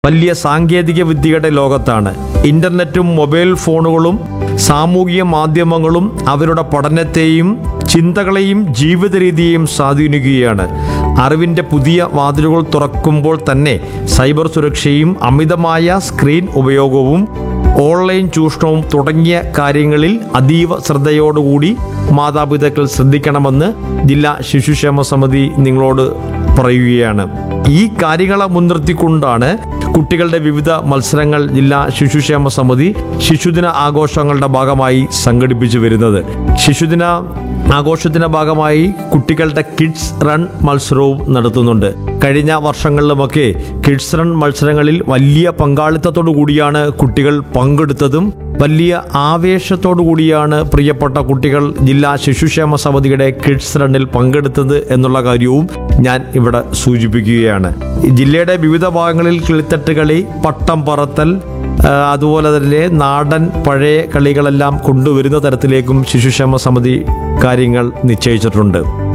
വലിയ സാങ്കേതിക വിദ്യയുടെ ലോകത്താണ് ഇന്റർനെറ്റും മൊബൈൽ ഫോണുകളും സാമൂഹിക മാധ്യമങ്ങളും അവരുടെ പഠനത്തെയും ചിന്തകളെയും ജീവിത രീതിയെയും സ്വാധീനിക്കുകയാണ് അറിവിൻ്റെ പുതിയ വാതിലുകൾ തുറക്കുമ്പോൾ തന്നെ സൈബർ സുരക്ഷയും അമിതമായ സ്ക്രീൻ ഉപയോഗവും ഓൺലൈൻ ചൂഷണവും തുടങ്ങിയ കാര്യങ്ങളിൽ അതീവ ശ്രദ്ധയോടുകൂടി മാതാപിതാക്കൾ ശ്രദ്ധിക്കണമെന്ന് ജില്ലാ ശിശുക്ഷേമ സമിതി നിങ്ങളോട് പറയുകയാണ് ഈ കാര്യങ്ങളെ മുൻനിർത്തിക്കൊണ്ടാണ് കുട്ടികളുടെ വിവിധ മത്സരങ്ങൾ ജില്ലാ ശിശുക്ഷേമ സമിതി ശിശുദിന ആഘോഷങ്ങളുടെ ഭാഗമായി സംഘടിപ്പിച്ചു വരുന്നത് ശിശുദിന ആഘോഷത്തിന്റെ ഭാഗമായി കുട്ടികളുടെ കിഡ്സ് റൺ മത്സരവും നടത്തുന്നുണ്ട് കഴിഞ്ഞ വർഷങ്ങളിലുമൊക്കെ കിഡ്സ് റൺ മത്സരങ്ങളിൽ വലിയ പങ്കാളിത്തത്തോടു കൂടിയാണ് കുട്ടികൾ പങ്കെടുത്തതും വലിയ ആവേശത്തോടു കൂടിയാണ് പ്രിയപ്പെട്ട കുട്ടികൾ ജില്ലാ ശിശുക്ഷേമ സമിതിയുടെ കിഡ്സ് റണ്ണിൽ പങ്കെടുത്തത് എന്നുള്ള കാര്യവും ഞാൻ ഇവിടെ സൂചിപ്പിക്കുകയാണ് ഈ ജില്ലയുടെ വിവിധ ഭാഗങ്ങളിൽ കിളിത്തട്ട് കളി പട്ടം പറത്തൽ ആ, അതുപോലെ തന്നെ നാടൻ പഴയ കളികളെല്ലാം കൊണ്ടുവരുന്ന തരത്തിലേക്കും ശിശുക്ഷേമ സമിതി കാര്യങ്ങൾ നിശ്ചയിച്ചിട്ടുണ്ട്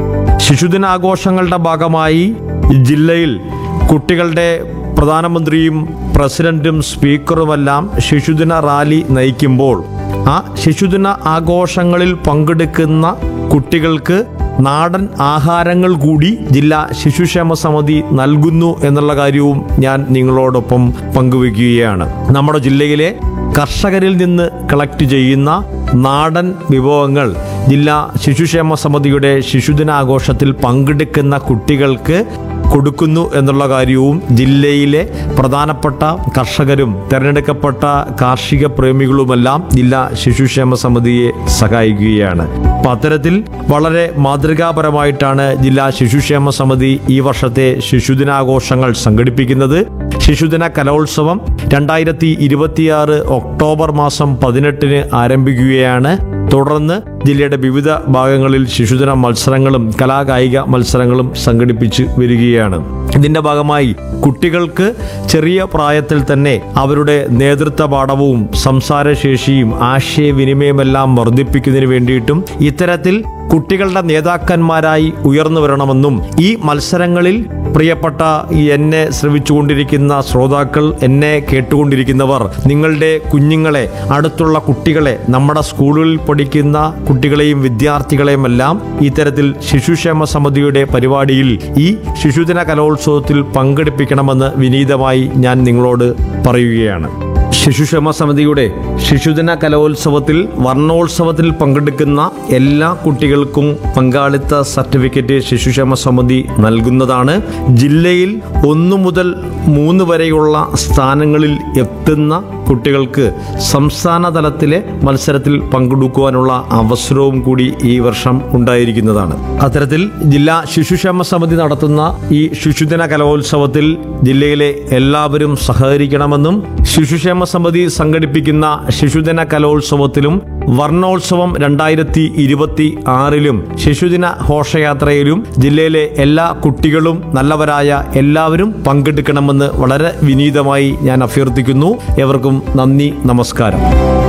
ശിശുദിനാഘോഷങ്ങളുടെ ഭാഗമായി ജില്ലയിൽ കുട്ടികളുടെ പ്രധാനമന്ത്രിയും പ്രസിഡന്റും സ്പീക്കറുമെല്ലാം ശിശുദിന റാലി നയിക്കുമ്പോൾ ആ ശിശുദിന ആഘോഷങ്ങളിൽ പങ്കെടുക്കുന്ന കുട്ടികൾക്ക് നാടൻ ആഹാരങ്ങൾ കൂടി ജില്ലാ ശിശുക്ഷേമ സമിതി നൽകുന്നു എന്നുള്ള കാര്യവും ഞാൻ നിങ്ങളോടൊപ്പം പങ്കുവയ്ക്കുകയാണ് നമ്മുടെ ജില്ലയിലെ കർഷകരിൽ നിന്ന് കളക്ട് ചെയ്യുന്ന നാടൻ വിഭവങ്ങൾ ജില്ലാ ശിശുക്ഷേമ സമിതിയുടെ ശിശുദിനാഘോഷത്തിൽ പങ്കെടുക്കുന്ന കുട്ടികൾക്ക് കൊടുക്കുന്നു എന്നുള്ള കാര്യവും ജില്ലയിലെ പ്രധാനപ്പെട്ട കർഷകരും തിരഞ്ഞെടുക്കപ്പെട്ട കാർഷിക പ്രേമികളുമെല്ലാം ജില്ലാ ശിശുക്ഷേമ സമിതിയെ സഹായിക്കുകയാണ് അപ്പൊ അത്തരത്തിൽ വളരെ മാതൃകാപരമായിട്ടാണ് ജില്ലാ ശിശുക്ഷേമ സമിതി ഈ വർഷത്തെ ശിശുദിനാഘോഷങ്ങൾ സംഘടിപ്പിക്കുന്നത് ശിശുദിന കലോത്സവം രണ്ടായിരത്തി ഇരുപത്തിയാറ് ഒക്ടോബർ മാസം പതിനെട്ടിന് ആരംഭിക്കുകയാണ് തുടർന്ന് ജില്ലയുടെ വിവിധ ഭാഗങ്ങളിൽ ശിശുദിന മത്സരങ്ങളും കലാകായിക മത്സരങ്ങളും സംഘടിപ്പിച്ച് വരികയാണ് ഇതിന്റെ ഭാഗമായി കുട്ടികൾക്ക് ചെറിയ പ്രായത്തിൽ തന്നെ അവരുടെ നേതൃത്വ പാഠവും സംസാരശേഷിയും ആശയവിനിമയമെല്ലാം വർദ്ധിപ്പിക്കുന്നതിന് വേണ്ടിയിട്ടും ഇത്തരത്തിൽ കുട്ടികളുടെ നേതാക്കന്മാരായി ഉയർന്നു വരണമെന്നും ഈ മത്സരങ്ങളിൽ പ്രിയപ്പെട്ട ഈ എന്നെ ശ്രവിച്ചുകൊണ്ടിരിക്കുന്ന ശ്രോതാക്കൾ എന്നെ കേട്ടുകൊണ്ടിരിക്കുന്നവർ നിങ്ങളുടെ കുഞ്ഞുങ്ങളെ അടുത്തുള്ള കുട്ടികളെ നമ്മുടെ സ്കൂളുകളിൽ പഠിക്കുന്ന കുട്ടികളെയും വിദ്യാർത്ഥികളെയും എല്ലാം ഇത്തരത്തിൽ ശിശുക്ഷേമ സമിതിയുടെ പരിപാടിയിൽ ഈ ശിശുദിന കലോത്സവത്തിൽ പങ്കെടുപ്പിക്കണമെന്ന് വിനീതമായി ഞാൻ നിങ്ങളോട് പറയുകയാണ് ശിശുക്ഷേമ സമിതിയുടെ ശിശുദിന കലോത്സവത്തിൽ വർണ്ണോത്സവത്തിൽ പങ്കെടുക്കുന്ന എല്ലാ കുട്ടികൾക്കും പങ്കാളിത്ത സർട്ടിഫിക്കറ്റ് ശിശുക്ഷേമ സമിതി നൽകുന്നതാണ് ജില്ലയിൽ ഒന്നു മുതൽ മൂന്ന് വരെയുള്ള സ്ഥാനങ്ങളിൽ എത്തുന്ന കുട്ടികൾക്ക് സംസ്ഥാന തലത്തിലെ മത്സരത്തിൽ പങ്കെടുക്കുവാനുള്ള അവസരവും കൂടി ഈ വർഷം ഉണ്ടായിരിക്കുന്നതാണ് അത്തരത്തിൽ ജില്ലാ ശിശുക്ഷേമ സമിതി നടത്തുന്ന ഈ ശിശുദിന കലോത്സവത്തിൽ ജില്ലയിലെ എല്ലാവരും സഹകരിക്കണമെന്നും ശിശുക്ഷേമ സമിതി സംഘടിപ്പിക്കുന്ന ശിശുദിന കലോത്സവത്തിലും വർണ്ണോത്സവം രണ്ടായിരത്തി ഇരുപത്തി ആറിലും ശിശുദിന ഘോഷയാത്രയിലും ജില്ലയിലെ എല്ലാ കുട്ടികളും നല്ലവരായ എല്ലാവരും പങ്കെടുക്കണമെന്ന് വളരെ വിനീതമായി ഞാൻ അഭ്യർത്ഥിക്കുന്നു എവർക്കും നന്ദി നമസ്കാരം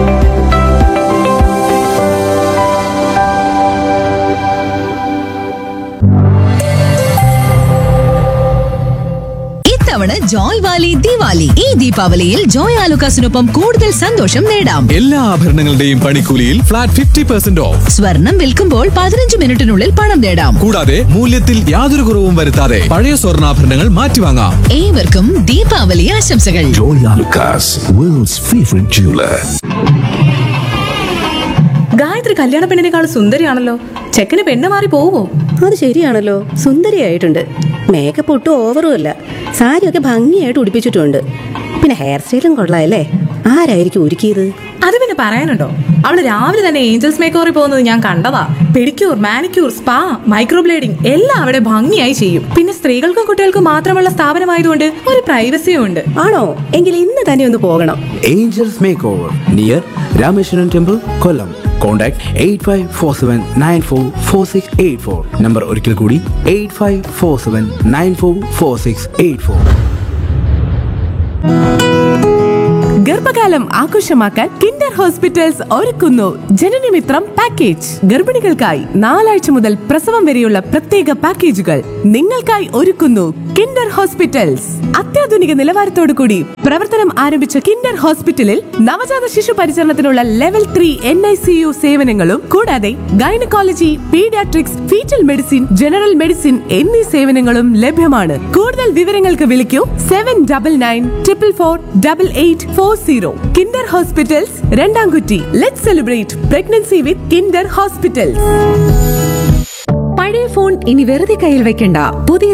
ഇത്തവണ ജോയ് വാലി ദിവാലി ഈ ദീപാവലിയിൽ ജോയ് ആലുക്കാസിനൊപ്പം കൂടുതൽ സന്തോഷം നേടാം എല്ലാ ആഭരണങ്ങളുടെയും പണിക്കൂലിയിൽ ഫ്ലാറ്റ് ഫിഫ്റ്റി പെർസെന്റ് ഓഫ് സ്വർണം വിൽക്കുമ്പോൾ പതിനഞ്ച് മിനിറ്റിനുള്ളിൽ പണം നേടാം കൂടാതെ മൂല്യത്തിൽ യാതൊരു കുറവും വരുത്താതെ പഴയ സ്വർണ്ണാഭരണങ്ങൾ മാറ്റിവാങ്ങാം ഏവർക്കും ദീപാവലി ആശംസകൾ Joy Alucas, world's favorite jeweler. Gayathri കല്യാണ പെണ്ണിനേക്കാൾ സുന്ദരിയാണല്ലോ ചെക്കന് പെണ്ണ് മാറി പോവോ അത് ശരിയാണല്ലോ സുന്ദരിയായിട്ടുണ്ട് മേക്കപ്പ് ഒട്ടും ഓവറും അല്ല സാരിയൊക്കെ ഭംഗിയായിട്ട് ഉടുപ്പിച്ചിട്ടുണ്ട് പിന്നെ ഹെയർ സ്റ്റൈലും കൊള്ളാമല്ലേ ആരായിരിക്കും ഒരുക്കിയത് അത് പിന്നെ പറയാനുണ്ടോ അവള് രാവിലെ തന്നെ ഏഞ്ചൽസ് മേക്കോറിൽ പോകുന്നത് ഞാൻ കണ്ടതാ പെഡിക്യൂർ മാനിക്യൂർ സ്പാ മൈക്രോബ്ലേഡിംഗ് എല്ലാം അവിടെ ഭംഗിയായി ചെയ്യും പിന്നെ സ്ത്രീകൾക്കും കുട്ടികൾക്കും മാത്രമുള്ള സ്ഥാപനമായതുകൊണ്ട് ഒരു പ്രൈവസിയും ഉണ്ട് ആണോ എങ്കിൽ ഇന്ന് തന്നെ ഒന്ന് പോകണം Angels Makeover near Rameshwaran Temple, Kollam. Contact 8547944684. Number ഒരിക്കൽ കൂടി 8547944684. ഗർഭകാലം ആഘോഷമാക്കാൻ കിൻഡർ ഹോസ്പിറ്റൽസ് ഒരുക്കുന്നു ജനനമിത്രം പാക്കേജ് ഗർഭിണികൾക്കായി നാലാഴ്ച മുതൽ പ്രസവം വരെയുള്ള പ്രത്യേക പാക്കേജുകൾ നിങ്ങൾക്കായി ഒരുക്കുന്നു കിൻഡർ ഹോസ്പിറ്റൽസ് അത്യാധുനിക നിലവാരത്തോടു കൂടി പ്രവർത്തനം ആരംഭിച്ച കിൻഡർ ഹോസ്പിറ്റലിൽ നവജാത ശിശു പരിചരണത്തിനുള്ള level three N I C U സേവനങ്ങളും കൂടാതെ gynaecology paediatrics fetal medicine general medicine എന്നീ സേവനങ്ങളും ലഭ്യമാണ് കൂടുതൽ വിവരങ്ങൾക്ക് വിളിക്കൂ seven double nine triple four double eight four zero kinder hospitals Randamkutty let celebrate pregnancy with kinder hospitals പഴയ ഫോൺ ഇനി വെറുതെ കയ്യിൽ വെക്കണ്ട പുതിയ